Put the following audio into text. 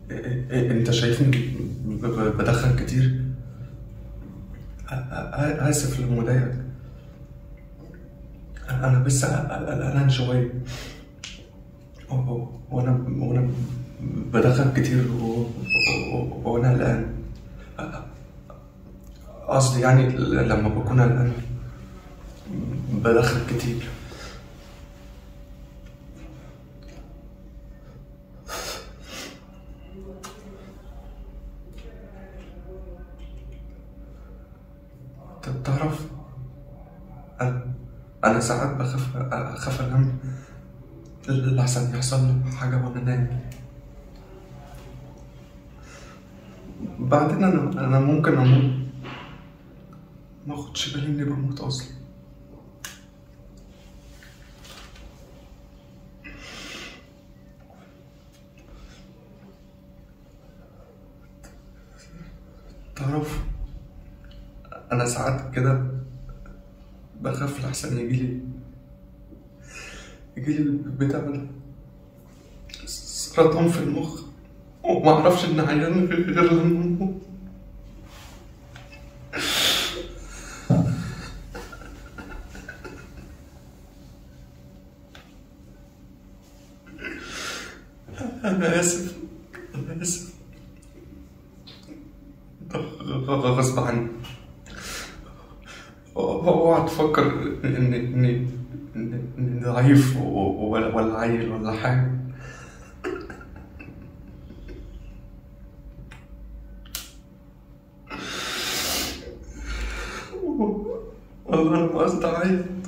إيه- إيه، انت شايفني ب- ب- بدخن كتير آ- آ- اسف لو مضايقك انا بس قلقان شويه و- و- وانا وانا بدخن كتير و- و- وانا قلقان قصدي يعني لما بكون قلقان بدخن كتير ت- تعرف أنا أنا ساعات بخاف أخاف أنام لحسن يحصل لي حاجة وأنا نايم بعدين أنا أنا ممكن أموت ما أخدش بالي إني بموت أصلا تعرف أنا ساعات كده بخاف لحسن يجيلي يجيلي بتاع ده سرطان في المخ وما اعرفش ان عيان غير لما اموت انا اسف انا اسف غ- غصب عني اوعى تفكر اني اني اني إني ضعيف و- ولا ولا عيل ولا حاجه والله انا ما قصدي عيل